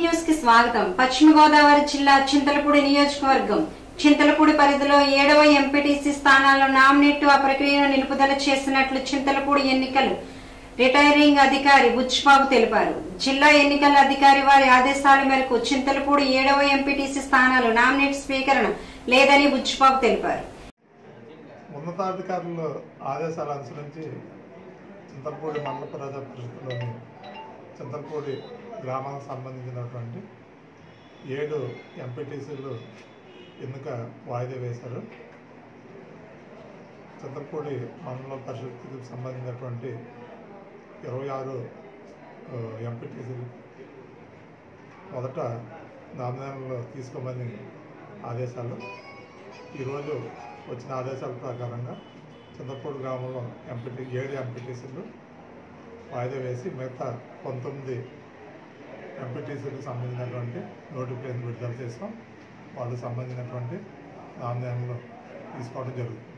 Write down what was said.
news కి స్వాగతం పశ్చిమ గోదావరి జిల్లా చింతలపూడి నియోజకవర్గం చింతలపూడి పరిధిలో ఏడవ ఎంపీటీసీ స్థానాల్లో నామినేట్ ఆ ప్రక్రియను నిలుపుదల చేసినట్లు చింతలపూడి ఎన్నికలు రిటైరింగ్ అధికారి బుచ్చిబాబు తెలిపారు జిల్లా ఎన్నికల అధికారి వారి ఆదేశాల మేరకు చింతలపూడి ఏడవ ఎంపీటీసీ స్థానాలు నామినేట్ స్వీకరణ లేదని బుచ్చిబాబు తెలిపారు ఉన్నతాధికారుల ఆదేశాలు అనుసరించి చింతలపూడి మండల ప్రజా పరిషత్తులోని చింతలపూడి గ్రామానికి సంబంధించినటువంటి ఏడు ఎంపీటీసీలు ఎన్నిక వాయిదా వేశారు చింతలపూడి మండల పరిషత్తుకు సంబంధించినటువంటి ఇరవై ఆరు ఎంపీటీసీలు మొదట నామినేషన్లు తీసుకోమని ఆదేశాలు ఈరోజు వచ్చిన ఆదేశాల ప్రకారంగా చింతపూడి గ్రామంలో ఎంపీటీ ఏడు ఎంపీటీసీలు వాయిదా వేసి మిగతా పంతొమ్మిది ఎంపీటీసీలకు సంబంధించినటువంటి నోటిఫికేషన్ విడుదల చేసాం వాళ్ళకి సంబంధించినటువంటి నామినేషన్లు తీసుకోవడం జరుగుతుంది